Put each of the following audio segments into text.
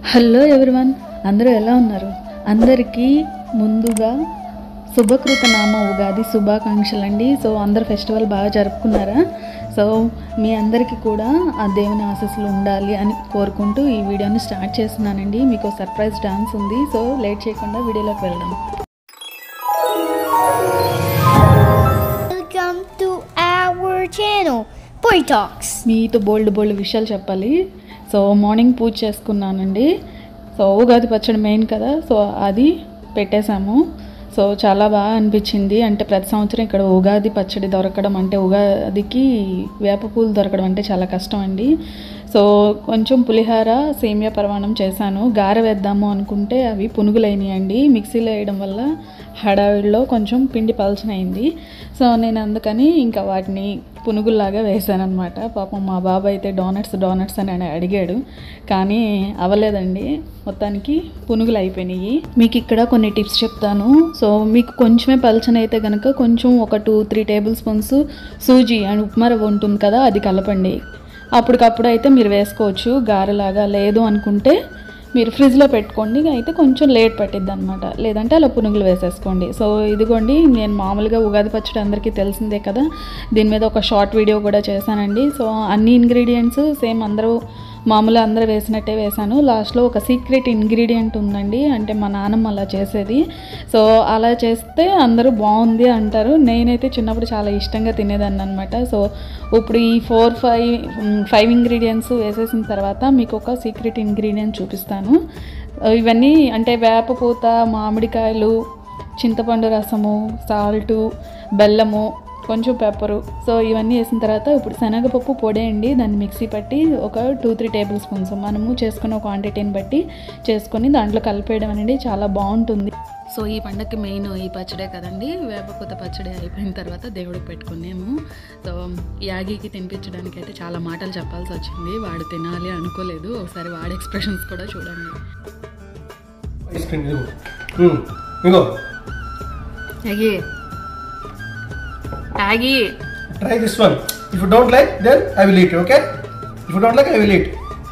Hello everyone అందరూ ఎలా ఉన్నారు అందరికీ ముందుగా శుభకృత నామ ఉగాది శుభాకాంక్షలు అండి సో అందరు ఫెస్టివల్ బాగా జరుపుకున్నారా సో మీ అందరికీ కూడా ఆ దేవుని ఆశీస్సులు ఉండాలి అని కోరుకుంటూ ఈ వీడియోని స్టార్ట్ చేస్తున్నానండి మీకు సర్ప్రైజ్ డాన్స్ ఉంది సో లేట్ చేయకుండా వీడియోలోకి వెళ్దాం Welcome to our channel, Boy Talks. మీతో బోల్డ్ బోల్డ్ విషయాలు చెప్పాలి సో మార్నింగ్ పూజ చేసుకున్నానండి సో ఉగాది పచ్చడి మెయిన్ కదా సో అది పెట్టేశాము సో చాలా బాగా అనిపించింది అంటే ప్రతి సంవత్సరం ఇక్కడ ఉగాది పచ్చడి దొరకడం అంటే ఉగాదికి వేప పూలు దొరకడం అంటే చాలా కష్టం అండి సో కొంచెం పులిహార సేమియా పరమాణం చేశాను గారె వేద్దాము అనుకుంటే అవి పునుగులైనాయండి మిక్సీలో వేయడం వల్ల హడావిడిలో కొంచెం పిండి పలచనైంది సో నేను అందుకని ఇంకా వాటిని పునుగుల్లాగా వేసానమాట పాపం మా బాబాయ్ అయితే డోనట్స్ డోనట్స్ అని ఆయన అడిగాడు కానీ అవ్వలేదండి మొత్తానికి పునుగులు అయిపోయినాయి మీకు ఇక్కడ కొన్ని టిప్స్ చెప్తాను సో మీకు కొంచెమే పలచన అయితే కనుక కొంచెం ఒక two three tablespoons suji and upma rava ఉంటుంది కదా అది కలపండి అప్పటికప్పుడు అయితే మీరు వేసుకోవచ్చు గారెలాగా లేదు అనుకుంటే మీరు ఫ్రిడ్జ్లో పెట్టుకోండి అయితే కొంచెం లేట్ పట్టిద్ది అనమాట లేదంటే అలా పునుగులు వేసేసుకోండి సో ఇదిగోండి నేను మామూలుగా ఉగాది పచ్చడి అందరికీ తెలిసిందే కదా దీని మీద ఒక షార్ట్ వీడియో కూడా చేశానండి సో అన్ని ఇంగ్రీడియంట్స్ సేమ్ అందరూ మామూలుగా అందరూ వేసినట్టే వేశాను లాస్ట్లో ఒక సీక్రెట్ ఇంగ్రీడియంట్ ఉందండి అంటే మా నాన్నమ్మ అలా చేసేది సో అలా చేస్తే అందరూ బాగుంది అంటారు నేనైతే చిన్నప్పుడు చాలా ఇష్టంగా తినేదాన్ని అనమాట సో ఇప్పుడు ఈ ఫోర్ ఫైవ్ ఫైవ్ ఇంగ్రీడియంట్స్ వేసేసిన తర్వాత మీకు ఒక సీక్రెట్ ఇంగ్రీడియంట్ చూపిస్తాను ఇవన్నీ అంటే వేపపూత మామిడికాయలు చింతపండు రసము సాల్టు బెల్లము కొంచెం పెప్పరు సో ఇవన్నీ వేసిన తర్వాత ఇప్పుడు శనగపప్పు పొడేయండి దాన్ని మిక్సీ పట్టి ఒక టూ త్రీ టేబుల్ స్పూన్స్ మనము చేసుకున్న క్వాంటిటీని బట్టి చేసుకొని దాంట్లో కలిపేయడం అనేది చాలా బాగుంటుంది సో ఈ పండగకి మెయిన్ ఈ పచ్చడే కదండి వేపపూత పచ్చడి అయిపోయిన తర్వాత దేవుడికి పెట్టుకున్నాము సో యాగికి తినిపించడానికి అయితే చాలా మాటలు చెప్పాల్సి వచ్చింది వాడు తినాలి అనుకోలేదు ఒకసారి వాడి ఎక్స్ప్రెషన్స్ కూడా చూడండి ఐస్ క్రీమ్ ఇదిగో ఉమ్, ఇదిగో యాగి యాగి try this one if you don't like then I will eat okay if you don't like I will eat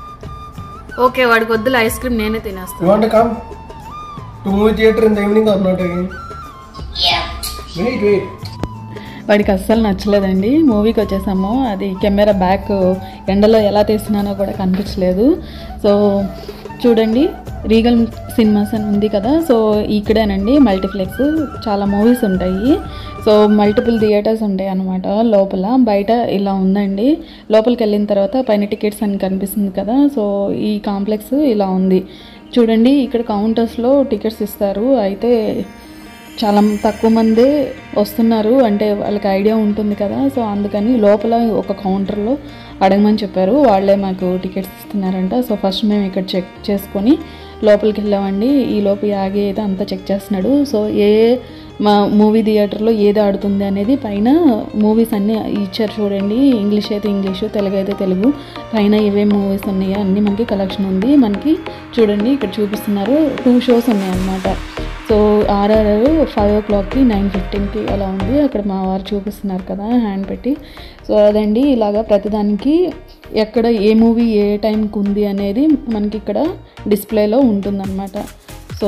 okay వాడికి వద్దులే ఐస్ క్రీమ్ నేనే తినేస్తాను you want come to movie theatre in the evening or not again wait wait వాడికి అస్సలు నచ్చలేదండి మూవీకి వచ్చేసాము అది camera back ఎండలో ఎలా తీసినానో కూడా కనిపించలేదు సో చూడండి రీగల్ సినిమాస్ అని ఉంది కదా సో ఇక్కడేనండి మల్టీప్లెక్స్ చాలా మూవీస్ ఉంటాయి సో మల్టిపుల్ థియేటర్స్ ఉంటాయి అన్నమాట లోపల బయట ఇలా ఉందండి లోపలికి వెళ్ళిన తర్వాత పైన టికెట్స్ అని కనిపిస్తుంది కదా సో ఈ కాంప్లెక్స్ ఇలా ఉంది చూడండి ఇక్కడ కౌంటర్స్లో టికెట్స్ ఇస్తారు అయితే చాలా తక్కువ మందే వస్తున్నారు అంటే వాళ్ళకి ఐడియా ఉంటుంది కదా సో అందుకని లోపల ఒక కౌంటర్లో అడగమని చెప్పారు వాళ్ళే మాకు టికెట్స్ ఇస్తున్నారంట సో ఫస్ట్ మేము ఇక్కడ చెక్ చేసుకొని లోపలికి వెళ్ళామండి ఈ లోపు యాగి అయితే అంతా చెక్ చేస్తున్నాడు సో ఏ మా మూవీ థియేటర్లో ఏది ఆడుతుంది అనేది పైన మూవీస్ అన్నీ ఇచ్చారు చూడండి ఇంగ్లీష్ అయితే ఇంగ్లీషు తెలుగు అయితే తెలుగు పైన ఏమేమి మూవీస్ ఉన్నాయో అన్నీ మనకి కలెక్షన్ ఉంది మనకి చూడండి ఇక్కడ చూపిస్తున్నారు టూ షోస్ ఉన్నాయి అన్నమాట సో ఆర్ఆర్ ఫైవ్ ఓ క్లాక్కి నైన్ ఫిఫ్టీన్కి అలా ఉంది అక్కడ మా వారు చూపిస్తున్నారు కదా హ్యాండ్ పెట్టి సో అదండి ఇలాగా ప్రతిదానికి ఎక్కడ ఏ మూవీ ఏ టైంకి ఉంది అనేది మనకి ఇక్కడ డిస్ప్లేలో ఉంటుందన్నమాట సో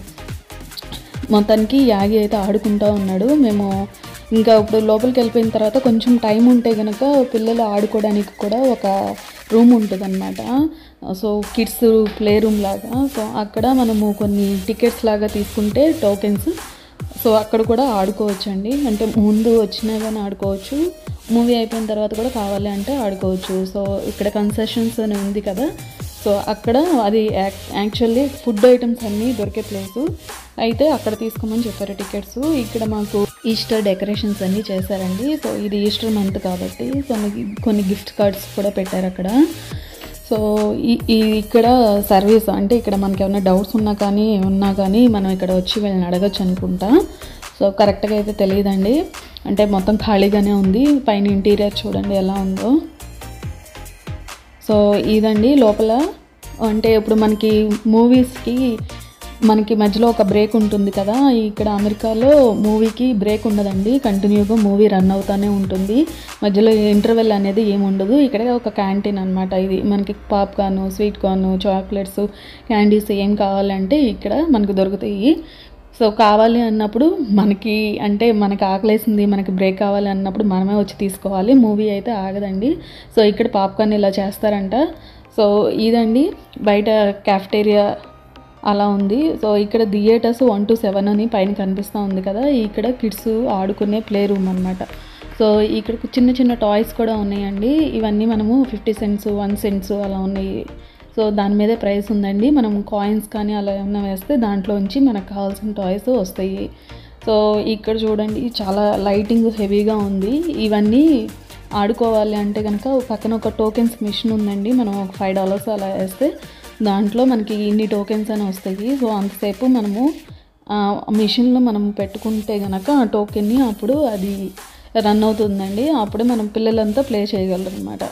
మొత్తానికి యాగి అయితే ఆడుకుంటూ ఉన్నాడు మేము ఇంకా ఇప్పుడు లోపలికి వెళ్ళిపోయిన తర్వాత కొంచెం టైం ఉంటే కనుక పిల్లలు ఆడుకోవడానికి కూడా ఒక రూమ్ ఉంటుంది సో కిడ్స్ ప్లే రూమ్ లాగా సో అక్కడ మనము కొన్ని టికెట్స్ లాగా తీసుకుంటే టోకెన్స్ సో అక్కడ కూడా ఆడుకోవచ్చు అండి అంటే ముందు వచ్చినా కానీ ఆడుకోవచ్చు మూవీ అయిపోయిన తర్వాత కూడా కావాలి అంటే ఆడుకోవచ్చు సో ఇక్కడ కన్సెషన్స్ అని ఉంది కదా సో అక్కడ అది యాక్చువల్లీ ఫుడ్ ఐటమ్స్ అన్నీ దొరికే ప్లేసు అయితే అక్కడ తీసుకోమని చెప్పారు టికెట్స్ ఇక్కడ మాకు ఈస్టర్ డెకరేషన్స్ అన్నీ చేశారండి సో ఇది ఈస్టర్ మంత్ కాబట్టి సో మనకి కొన్ని గిఫ్ట్ కార్డ్స్ కూడా పెట్టారు అక్కడ సో ఈ ఈ ఇక్కడ సర్వీస్ అంటే ఇక్కడ మనకి ఏమైనా డౌట్స్ ఉన్నా కానీ ఉన్నా కానీ మనం ఇక్కడ వచ్చి వీళ్ళని అడగచ్చు అనుకుంటా సో కరెక్ట్గా అయితే తెలియదండి అంటే మొత్తం ఖాళీగానే ఉంది పైన ఇంటీరియర్ చూడండి ఎలా ఉందో సో ఇదండి లోపల అంటే ఇప్పుడు మనకి మూవీస్కి మనకి మధ్యలో ఒక బ్రేక్ ఉంటుంది కదా ఇక్కడ అమెరికాలో మూవీకి బ్రేక్ ఉండదండి కంటిన్యూగా మూవీ రన్ అవుతానే ఉంటుంది మధ్యలో ఇంటర్వెల్ అనేది ఏమి ఉండదు ఇక్కడ ఒక క్యాంటీన్ అనమాట ఇది మనకి popcorn sweet corn chocolates candies ఏం కావాలంటే ఇక్కడ మనకు దొరుకుతాయి సో కావాలి అన్నప్పుడు మనకి అంటే మనకి ఆకలేసింది మనకి బ్రేక్ కావాలి అన్నప్పుడు మనమే వచ్చి తీసుకోవాలి మూవీ అయితే ఆగదండి సో ఇక్కడ పాప్కార్న్ ఇలా చేస్తారంట సో ఇదండి బయట క్యాఫ్టేరియా అలా ఉంది సో ఇక్కడ థియేటర్స్ వన్ టు సెవెన్ అని పైన కనిపిస్తూ ఉంది కదా ఇక్కడ కిడ్స్ ఆడుకునే ప్లే రూమ్ అనమాట సో ఇక్కడ చిన్న చిన్న టాయ్స్ కూడా ఉన్నాయండి ఇవన్నీ మనము ఫిఫ్టీ సెంట్స్ వన్ సెంట్స్ అలా ఉన్నాయి సో దాని మీదే ప్రైస్ ఉందండి మనం కాయిన్స్ కానీ అలా ఏమైనా వేస్తే దాంట్లోంచి మనకు కావాల్సిన టాయ్స్ వస్తాయి సో ఇక్కడ చూడండి చాలా లైటింగ్ హెవీగా ఉంది ఇవన్నీ ఆడుకోవాలి అంటే కనుక పక్కన ఒక టోకెన్స్ మిషన్ ఉందండి మనం ఒక ఫైవ్ డాలర్స్ అలా వేస్తే దాంట్లో మనకి ఇన్ని టోకెన్స్ అని వస్తాయి సో అంతసేపు మనము ఆ మిషన్లో మనం పెట్టుకుంటే కనుక ఆ టోకెన్ని అప్పుడు అది రన్ అవుతుందండి అప్పుడు మనం పిల్లలంతా ప్లే చేయగలరు అనమాట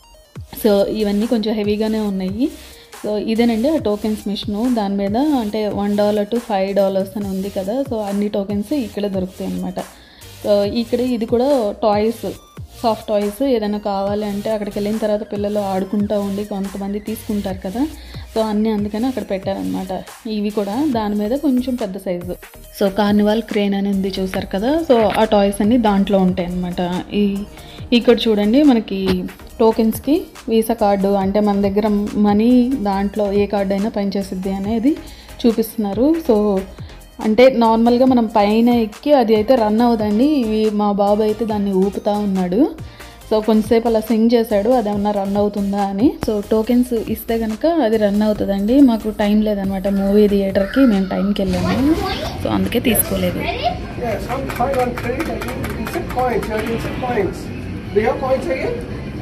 సో ఇవన్నీ కొంచెం హెవీగానే ఉన్నాయి సో ఇదేనండి ఆ టోకెన్స్ మిషను దాని మీద అంటే one dollar to five dollars అని ఉంది కదా సో అన్ని టోకెన్స్ ఇక్కడ దొరుకుతాయి అన్నమాట సో ఇక్కడ ఇది కూడా టాయ్స్ సాఫ్ట్ టాయ్స్ ఏదైనా కావాలి అంటే అక్కడికి వెళ్ళిన తర్వాత పిల్లలు ఆడుకుంటూ ఉండి కొంతమంది తీసుకుంటారు కదా సో అన్నీ అందుకని అక్కడ పెట్టారనమాట ఇవి కూడా దాని మీద కొంచెం పెద్ద సైజు సో కార్నివాల్ క్రేన్ అని ఉంది చూసారు కదా సో ఆ టాయ్స్ అన్ని దాంట్లో ఉంటాయి అన్నమాట ఈ ఇక్కడ చూడండి మనకి టోకెన్స్కి వీసా కార్డు అంటే మన దగ్గర మనీ దాంట్లో ఏ కార్డు అయినా పనిచేసిద్ది అనేది చూపిస్తున్నారు సో అంటే నార్మల్గా మనం పైన ఎక్కి అది అయితే రన్ అవ్వదండి ఇవి మా బాబు అయితే దాన్ని ఊపుతా ఉన్నాడు సో కొంతసేపు అలా సింగ్ చేశాడు అది ఏమన్నా రన్ అవుతుందా అని సో టోకెన్స్ ఇస్తే కనుక అది రన్ అవుతుందండి మాకు టైం లేదనమాట మూవీ థియేటర్కి మేము టైంకి వెళ్ళాము సో అందుకే తీసుకోలేదు Yes, I'm trying on credit. I need insert coins. You have insert coins. Do you have coins again?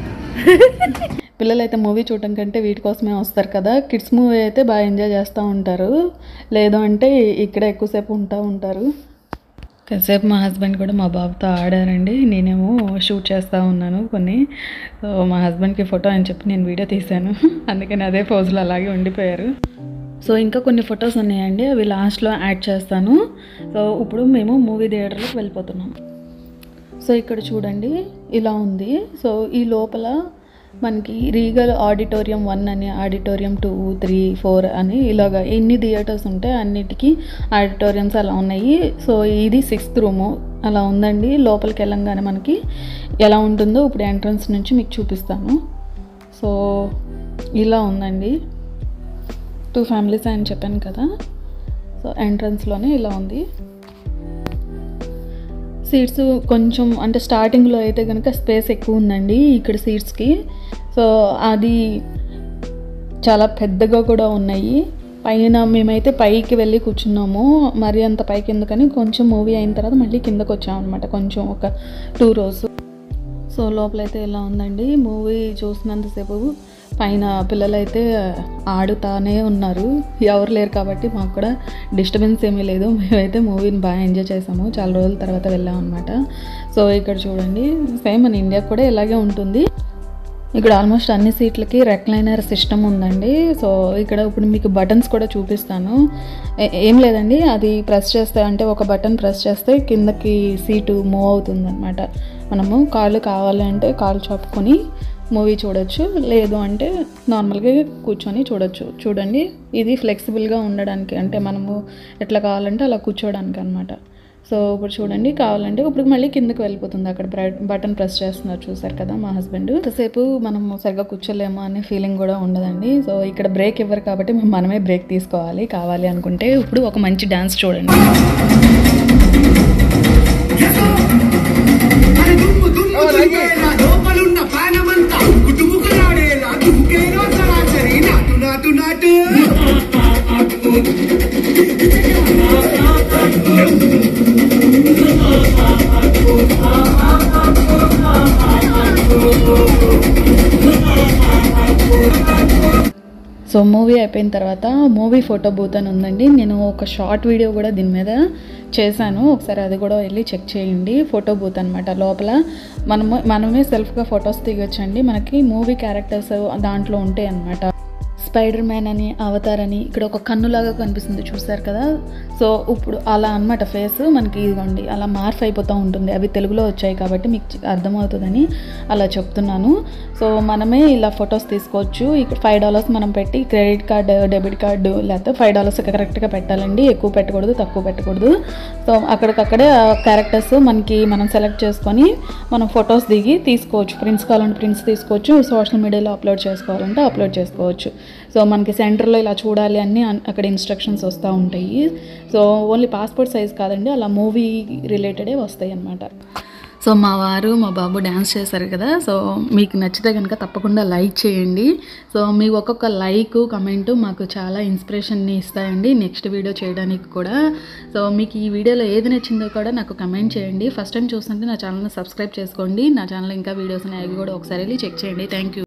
పిల్లలు అయితే మూవీ చూడటం కంటే వీటి కోసమే వస్తారు కదా కిడ్స్ మూవీ అయితే బాగా ఎంజాయ్ చేస్తూ ఉంటారు లేదు అంటే ఇక్కడ ఎక్కువసేపు ఉంటా ఉంటారు కాసేపు మా హస్బెండ్ కూడా మా బాబుతో ఆడారండి నేనేమో షూట్ చేస్తూ ఉన్నాను కొన్ని సో మా హస్బెండ్కి ఫోటో అని చెప్పి నేను వీడియో తీశాను అందుకని అదే పోజులో అలాగే ఉండిపోయారు సో ఇంకా కొన్ని ఫొటోస్ ఉన్నాయండి అవి లాస్ట్లో యాడ్ చేస్తాను సో ఇప్పుడు మేము మూవీ థియేటర్లోకి వెళ్ళిపోతున్నాం సో ఇక్కడ చూడండి ఇలా ఉంది సో ఈ లోపల మనకి రీగల్ ఆడిటోరియం వన్ అని ఆడిటోరియం టూ త్రీ ఫోర్ అని ఇలాగ ఎన్ని థియేటర్స్ ఉంటాయి అన్నిటికీ ఆడిటోరియంస్ అలా ఉన్నాయి సో ఇది సిక్స్త్ రూము అలా ఉందండి లోపలికి వెళ్ళంగానే మనకి ఎలా ఉంటుందో ఇప్పుడు ఎంట్రన్స్ నుంచి మీకు చూపిస్తాను సో ఇలా ఉందండి టూ ఫ్యామిలీస్ అని చెప్పాను కదా సో ఎంట్రన్స్లోనే ఇలా ఉంది సీట్స్ కొంచెం అంటే స్టార్టింగ్లో అయితే కనుక స్పేస్ ఎక్కువ ఉందండి ఇక్కడ సీట్స్కి సో అది చాలా పెద్దగా కూడా ఉన్నాయి పైన మేమైతే పైకి వెళ్ళి కూర్చున్నాము మరి అంత పైకి ఎందుకని కొంచెం మూవీ అయిన తర్వాత మళ్ళీ కిందకు వచ్చామన్నమాట కొంచెం ఒక టూ రోస్ సో లోపలైతే ఇలా ఉందండి మూవీ చూసినంతసేపు పైన పిల్లలైతే ఆడుతానే ఉన్నారు ఎవరు లేరు కాబట్టి మాకు కూడా డిస్టర్బెన్స్ ఏమీ లేదు మేమైతే మూవీని బాగా ఎంజాయ్ చేసాము చాలా రోజుల తర్వాత వెళ్ళాం అనమాట సో ఇక్కడ చూడండి సేమ్ మన ఇండియాకి కూడా ఇలాగే ఉంటుంది ఇక్కడ ఆల్మోస్ట్ అన్ని సీట్లకి రెక్లైనర్ సిస్టమ్ ఉందండి సో ఇక్కడ ఇప్పుడు మీకు బటన్స్ కూడా చూపిస్తాను ఏ- ఏం లేదండి అది ప్రెస్ చేస్తే అంటే ఒక బటన్ ప్రెస్ చేస్తే కిందకి సీటు మూవ్ అవుతుంది అనమాట మనము కాళ్ళు కావాలి అంటే కాళ్ళు చాపుకొని మూవీ చూడొచ్చు లేదు అంటే నార్మల్గా కూర్చొని చూడొచ్చు చూడండి ఇది ఫ్లెక్సిబుల్గా ఉండడానికి అంటే మనము ఎట్లా కావాలంటే అలా కూర్చోడానికి అనమాట సో ఇప్పుడు చూడండి కావాలంటే ఇప్పుడు మళ్ళీ కిందకి వెళ్ళిపోతుంది అక్కడ బటన్ ప్రెస్ చేస్తున్నారు చూసారు కదా మా హస్బెండ్ ఎంతసేపు మనం సరిగ్గా కూర్చోలేము అనే ఫీలింగ్ కూడా ఉండదండి సో ఇక్కడ బ్రేక్ ఇవ్వరు కాబట్టి మేము మనమే బ్రేక్ తీసుకోవాలి కావాలి అనుకుంటే ఇప్పుడు ఒక మంచి డ్యాన్స్ చూడండి అరే దుమ్ము దుమ్ము దులిపేలా లోపలున్న పానమంతా కుటుముకులాడేలా దుముకేలో సరాసరి నాటు నాటు నాటు సో మూవీ అయిపోయిన తర్వాత మూవీ ఫోటో బూత్ అని ఉందండి నేను ఒక షార్ట్ వీడియో కూడా దీని మీద చేశాను ఒకసారి అది కూడా వెళ్ళి చెక్ చేయండి ఫోటో బూత్ అనమాట లోపల మనము మనమే సెల్ఫ్గా ఫొటోస్ దిగొచ్చండి మనకి మూవీ క్యారెక్టర్స్ దాంట్లో ఉంటాయి అనమాట స్పైడర్ మ్యాన్ అని అవతార్ అని ఇక్కడ ఒక కన్నులాగా కనిపిస్తుంది చూసారు కదా సో ఇప్పుడు అలా అన్నమాట ఫేస్ మనకి ఇదిగోండి అలా మార్ఫ్ అయిపోతూ ఉంటుంది అవి తెలుగులో వచ్చాయి కాబట్టి మీకు చి- అర్థమవుతుందని అలా చెప్తున్నాను సో మనమే ఇలా ఫొటోస్ తీసుకోవచ్చు ఇక్కడ ఫైవ్ డాలర్స్ మనం పెట్టి క్రెడిట్ కార్డు డెబిట్ కార్డు లేకపోతే ఫైవ్ డాలర్స్ కరెక్ట్గా పెట్టాలండి ఎక్కువ పెట్టకూడదు తక్కువ పెట్టకూడదు సో అక్కడికక్కడే క్యారెక్టర్స్ మనకి మనం సెలెక్ట్ చేసుకొని మనం ఫొటోస్ దిగి తీసుకోవచ్చు ప్రింట్స్ కావాలంటే ప్రింట్స్ తీసుకోవచ్చు సోషల్ మీడియాలో అప్లోడ్ చేసుకోవాలంటే అప్లోడ్ చేసుకోవచ్చు సో మనకి సెంటర్లో ఇలా చూడాలి అన్ని అన్- అక్కడ ఇన్స్ట్రక్షన్స్ వస్తూ ఉంటాయి సో ఓన్లీ పాస్పోర్ట్ సైజ్ కాదండి అలా మూవీ రిలేటెడే వస్తాయి అన్నమాట సో మా వారు మా బాబు డ్యాన్స్ చేశారు కదా సో మీకు నచ్చితే కనుక తప్పకుండా లైక్ చేయండి సో మీ ఒక్కొక్క లైక్ కమెంట్ మాకు చాలా ఇన్స్పిరేషన్ని ఇస్తాయండి నెక్స్ట్ వీడియో చేయడానికి కూడా సో మీకు ఈ వీడియోలో ఏది నచ్చిందో కూడా నాకు కమెంట్ చేయండి ఫస్ట్ టైం చూస్తుంటే నా ఛానల్ని సబ్స్క్రైబ్ చేసుకోండి నా ఛానల్ ఇంకా వీడియోస్ ఉన్నాయి అవి కూడా ఒకసారి వెళ్ళి చెక్ చేయండి థ్యాంక్ యూ